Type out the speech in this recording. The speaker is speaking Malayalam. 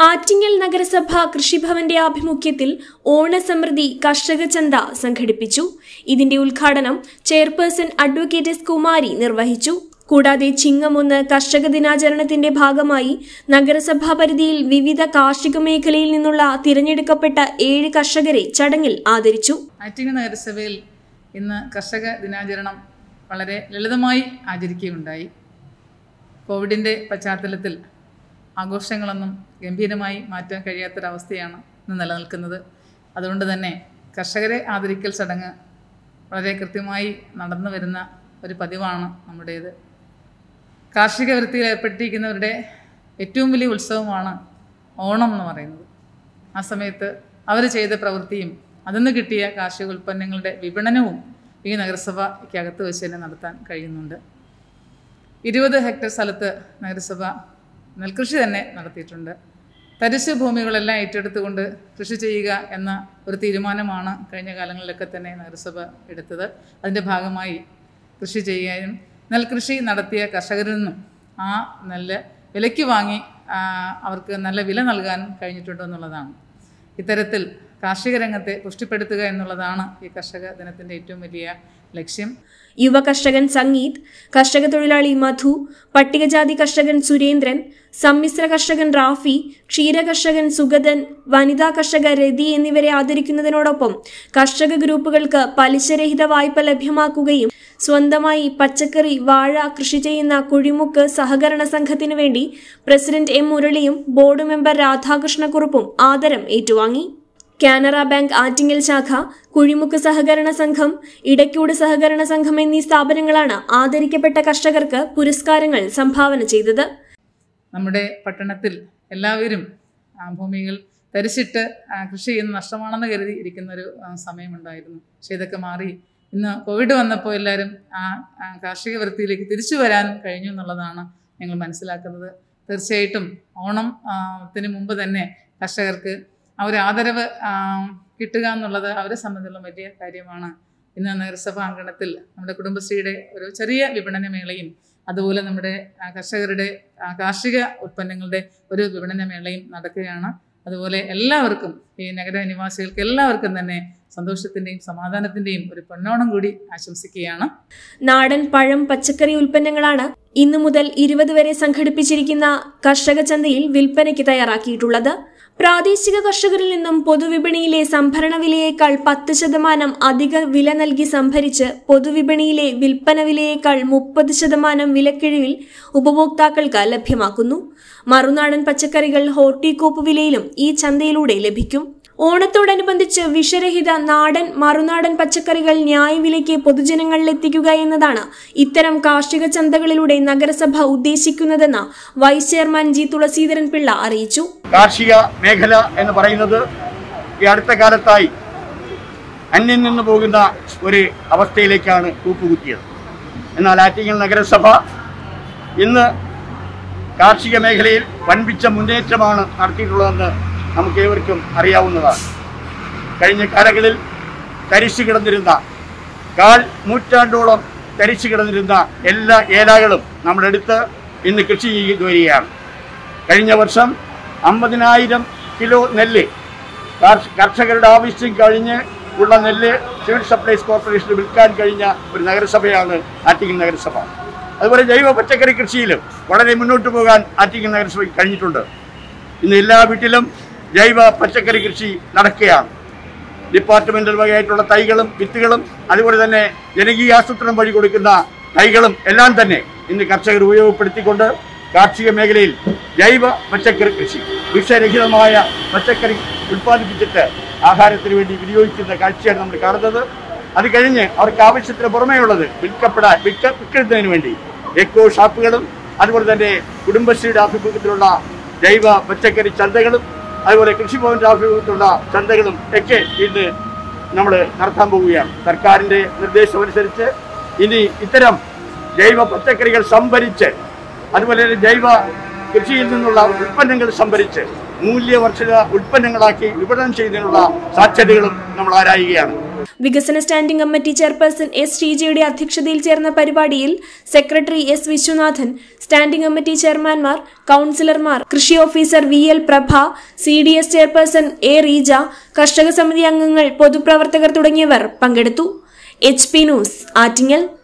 ആറ്റിങ്ങൽ നഗരസഭ കൃഷിഭവന്റെ ആഭിമുഖ്യത്തിൽ ഓണസമൃദ്ധി കർഷക ചന്ത സംഘടിപ്പിച്ചു ഇതിന്റെ ഉദ്ഘാടനം ചെയർപേഴ്സൺ അഡ്വക്കേറ്റ് എസ് കുമാരി നിർവഹിച്ചു കൂടാതെ ചിങ്ങമൊന്ന് കർഷക ദിനാചരണത്തിന്റെ ഭാഗമായി നഗരസഭാ പരിധിയിൽ വിവിധ കാർഷിക മേഖലയിൽ നിന്നുള്ള തിരഞ്ഞെടുക്കപ്പെട്ട ഏഴ് കർഷകരെ ചടങ്ങിൽ ആദരിച്ചു ആറ്റിങ്ങൽ നഗരസഭയിൽ ഇന്ന് കർഷക ദിനാചരണം വളരെ ലളിതമായി ആചരിക്കുകയുണ്ടായി കോവിഡിൻ്റെ പശ്ചാത്തലത്തിൽ ആഘോഷങ്ങളൊന്നും ഗംഭീരമായി മാറ്റാൻ കഴിയാത്തൊരവസ്ഥയാണ് ഇന്ന് നിലനിൽക്കുന്നത് അതുകൊണ്ട് തന്നെ കർഷകരെ ആദരിക്കൽ ചടങ്ങ് വളരെ കൃത്യമായി നടന്നു വരുന്ന ഒരു പതിവാണ് നമ്മുടേത് കാർഷിക വൃത്തിയിൽ ഏർപ്പെട്ടിരിക്കുന്നവരുടെ ഏറ്റവും വലിയ ഉത്സവമാണ് ഓണം എന്ന് പറയുന്നത് ആ സമയത്ത് അവർ ചെയ്ത പ്രവൃത്തിയും അതിൽ നിന്ന് കിട്ടിയ കാർഷിക ഉൽപ്പന്നങ്ങളുടെ വിപണനവും ഈ നഗരസഭയ്ക്കകത്ത് വെച്ച് തന്നെ നടത്താൻ കഴിയുന്നുണ്ട് ഇരുപത് ഹെക്ടർ സ്ഥലത്ത് നഗരസഭ നെൽകൃഷി തന്നെ നടത്തിയിട്ടുണ്ട് തരിശു ഭൂമികളെല്ലാം ഏറ്റെടുത്തുകൊണ്ട് കൃഷി ചെയ്യുക എന്ന ഒരു തീരുമാനമാണ് കഴിഞ്ഞ കാലങ്ങളിലൊക്കെ തന്നെ നഗരസഭ എടുത്തത് അതിൻ്റെ ഭാഗമായി കൃഷി ചെയ്യാനും നെൽകൃഷി നടത്തിയ കർഷകരിൽ നിന്നും ആ നെല്ല് വിലയ്ക്ക് വാങ്ങി ആ, അവർക്ക് നല്ല വില നൽകാനും കഴിഞ്ഞിട്ടുണ്ടെന്നുള്ളതാണ് ഇത്തരത്തിൽ കാർഷിക രംഗത്തെ പുഷ്ടിപ്പെടുത്തുക എന്നുള്ളതാണ് ഈ കർഷക ദിനത്തിൻ്റെ ഏറ്റവും വലിയ ലക്ഷ്യം യുവ കർഷകൻ സംഗീത് കർഷക തൊഴിലാളി മധു പട്ടികജാതി കർഷകൻ സുരേന്ദ്രൻ സമ്മിശ്ര കർഷകൻ റാഫി ക്ഷീര കർഷകൻ സുഗതൻ വനിതാ കർഷക രതി എന്നിവരെ ആദരിക്കുന്നതിനോടൊപ്പം കർഷക ഗ്രൂപ്പുകൾക്ക് പലിശരഹിത വായ്പ ലഭ്യമാക്കുകയും സ്വന്തമായി പച്ചക്കറി വാഴ കൃഷി ചെയ്യുന്ന കുഴിമുക്ക് സഹകരണ സംഘത്തിനു വേണ്ടി പ്രസിഡന്റ് എം മുരളിയും ബോർഡ് മെമ്പർ രാധാകൃഷ്ണക്കുറുപ്പും ആദരം ഏറ്റുവാങ്ങി കാനറ ബാങ്ക് ആറ്റിങ്ങൽ ശാഖ കുഴിമുക്ക് സഹകരണ സംഘം ഇടയ്ക്കൂട് സഹകരണ സംഘം എന്നീ സ്ഥാപനങ്ങളാണ് ആദരിക്കപ്പെട്ട കർഷകർക്ക് പുരസ്കാരങ്ങൾ സംഭാവന ചെയ്തത് നമ്മുടെ പട്ടണത്തിൽ എല്ലാവരും ആ, ഭൂമികൾ തരിച്ചിട്ട് ആ, കൃഷി ചെയ്യുന്ന നഷ്ടമാണെന്ന് കരുതി ഇരിക്കുന്ന ഒരു ആ, സമയമുണ്ടായിരുന്നു പക്ഷേ ഇതൊക്കെ മാറി ഇന്ന് കോവിഡ് വന്നപ്പോൾ എല്ലാവരും ആ ആ, കാർഷിക വൃത്തിയിലേക്ക് തിരിച്ചു വരാനും കഴിഞ്ഞു എന്നുള്ളതാണ് ഞങ്ങൾ മനസ്സിലാക്കുന്നത് തീർച്ചയായിട്ടും ഓണം ആ, ത്തിന് മുമ്പ് തന്നെ കർഷകർക്ക് ആ ഒരു ആദരവ് ആ, കിട്ടുക എന്നുള്ളത് അവരെ സംബന്ധിച്ചുള്ള വലിയ കാര്യമാണ് ഇന്ന് നഗരസഭ അങ്കണത്തിൽ നമ്മുടെ കുടുംബശ്രീയുടെ ഒരു ചെറിയ വിപണന മേളയും അതുപോലെ നമ്മുടെ ആ, കർഷകരുടെ ആ, കാർഷിക ഉൽപ്പന്നങ്ങളുടെ ഒരു വിപണന മേളയും നടക്കുകയാണ് അതുപോലെ എല്ലാവർക്കും ഈ നഗര നിവാസികൾക്ക് എല്ലാവർക്കും തന്നെ സന്തോഷത്തിൻ്റെയും സമാധാനത്തിൻ്റെയും ഒരു പൊന്നോണം കൂടി ആശംസിക്കുകയാണ് നാടൻ പഴം പച്ചക്കറി ഉൽപ്പന്നങ്ങളാണ് ഇന്നു മുതൽ ഇരുപത് വരെ സംഘടിപ്പിച്ചിരിക്കുന്ന കർഷക ചന്തയിൽ വിൽപ്പനയ്ക്ക് തയ്യാറാക്കിയിട്ടുള്ളത് പ്രാദേശിക കർഷകരിൽ നിന്നും പൊതുവിപണിയിലെ സംഭരണ വിലയേക്കാൾ പത്ത് ശതമാനം അധിക വില നൽകി സംഭരിച്ച് പൊതുവിപണിയിലെ വിൽപ്പന വിലയേക്കാൾ മുപ്പത് ശതമാനം വിലക്കിഴിവിൽ ഉപഭോക്താക്കൾക്ക് ലഭ്യമാക്കുന്നു മറുനാടൻ പച്ചക്കറികൾ ഹോർട്ടികോപ്പ് വിലയിലും ഈ ചന്തയിലൂടെ ലഭിക്കും ഓണത്തോടനുബന്ധിച്ച് വിഷരഹിത നാടൻ മറുനാടൻ പച്ചക്കറികൾ ന്യായവിലയ്ക്ക് പൊതുജനങ്ങളിലെത്തിക്കുക എന്നതാണ് ഇത്തരം കാർഷിക ചന്തകളിലൂടെ നഗരസഭ ഉദ്ദേശിക്കുന്നതെന്ന് vice chairman G Thulaseedharan Pillai അറിയിച്ചു കാർഷിക മേഖല എന്ന് പറയുന്നത് ഈ അടുത്ത കാലത്തായി അന്യം നിന്ന് പോകുന്ന ഒരു അവസ്ഥയിലേക്കാണ് കൂപ്പുകുത്തിയത് എന്നാൽ ആറ്റിങ്ങൽ നഗരസഭ ഇന്ന് കാർഷിക മേഖലയിൽ വൻപിച്ച മുന്നേറ്റമാണ് നടത്തിയിട്ടുള്ളതെന്ന് നമുക്ക് ഏവർക്കും അറിയാവുന്നതാണ് കഴിഞ്ഞ കാലങ്ങളിൽ തരിശു കിടന്നിരുന്ന കാൽ നൂറ്റാണ്ടോളം തരിശു കിടന്നിരുന്ന എല്ലാ ഏലാകളും നമ്മളെടുത്ത് ഇന്ന് കൃഷി ചെയ്തു വരികയാണ് കഴിഞ്ഞ വർഷം അമ്പതിനായിരം കിലോ നെല്ല് കാർഷ- കർഷകരുടെ ആവശ്യം കഴിഞ്ഞ് ഉള്ള നെല്ല് സിവിൽ സപ്ലൈസ് കോർപ്പറേഷന് വിൽക്കാൻ കഴിഞ്ഞ ഒരു നഗരസഭയാണ് ആറ്റിങ്ങൽ നഗരസഭ അതുപോലെ ജൈവ പച്ചക്കറി കൃഷിയിലും വളരെ മുന്നോട്ട് പോകാൻ ആറ്റിങ്ങൽ നഗരസഭയ്ക്ക് കഴിഞ്ഞിട്ടുണ്ട് ഇന്ന് എല്ലാ വീട്ടിലും ജൈവ പച്ചക്കറി കൃഷി നടക്കുകയാണ് ഡിപ്പാർട്ട്മെന്റൽ വകയായിട്ടുള്ള തൈകളും വിത്തുകളും അതുപോലെ തന്നെ ജനകീയ ആസൂത്രണം വഴി കൊടുക്കുന്ന തൈകളും എല്ലാം തന്നെ ഇന്ന് കർഷകർ ഉപയോഗപ്പെടുത്തിക്കൊണ്ട് കാർഷിക മേഖലയിൽ ജൈവ പച്ചക്കറി കൃഷി വിഷരഹിതമായ പച്ചക്കറി ഉൽപ്പാദിപ്പിച്ചിട്ട് ആഹാരത്തിന് വേണ്ടി വിനിയോഗിക്കുന്ന കാഴ്ചയാണ് നമ്മൾ കാണുന്നത് അത് കഴിഞ്ഞ് അവർക്ക് ആവശ്യത്തിന് പുറമേയുള്ളത് വിൽക്കപ്പെടാൻ വിൽക്ക വിൽക്കുന്നതിന് വേണ്ടി എക്കോ ഷാപ്പുകളും അതുപോലെ തന്നെ കുടുംബശ്രീയുടെ ആഭിമുഖ്യത്തിലുള്ള ജൈവ പച്ചക്കറി ചന്തകളും അതുപോലെ കൃഷിഭവന്റെ ആഭിമുഖ്യത്തിലുള്ള ചന്തകളും ഒക്കെ ഇന്ന് നമ്മൾ നടത്താൻ പോവുകയാണ് സർക്കാരിന്റെ നിർദ്ദേശമനുസരിച്ച് ഇനി ഇത്തരം ജൈവ പച്ചക്കറികൾ സംഭരിച്ച് അതുപോലെ തന്നെ ജൈവ കൃഷിയിൽ നിന്നുള്ള ഉൽപ്പന്നങ്ങൾ സംഭരിച്ച് മൂല്യവർദ്ധിത ഉൽപ്പന്നങ്ങളാക്കി വിപണനം ചെയ്യുന്നതിനുള്ള സാധ്യതകളും നമ്മൾ ആരായുകയാണ് വികസന സ്റ്റാൻഡിംഗ് കമ്മിറ്റി ചെയർപേഴ്സൺ എസ് ശ്രീജയുടെ അധ്യക്ഷതയിൽ ചേർന്ന പരിപാടിയിൽ secretary S Viswanathan standing committee ചെയർമാൻമാർ കൌൺസിലർമാർ കൃഷി officer V L Prabha C D S chairperson A Reeja കർഷക സമിതി അംഗങ്ങൾ പൊതുപ്രവർത്തകർ തുടങ്ങിയവർ പങ്കെടുത്തു എച്ച് പി ന്യൂസ് ആറ്റിങ്ങൽ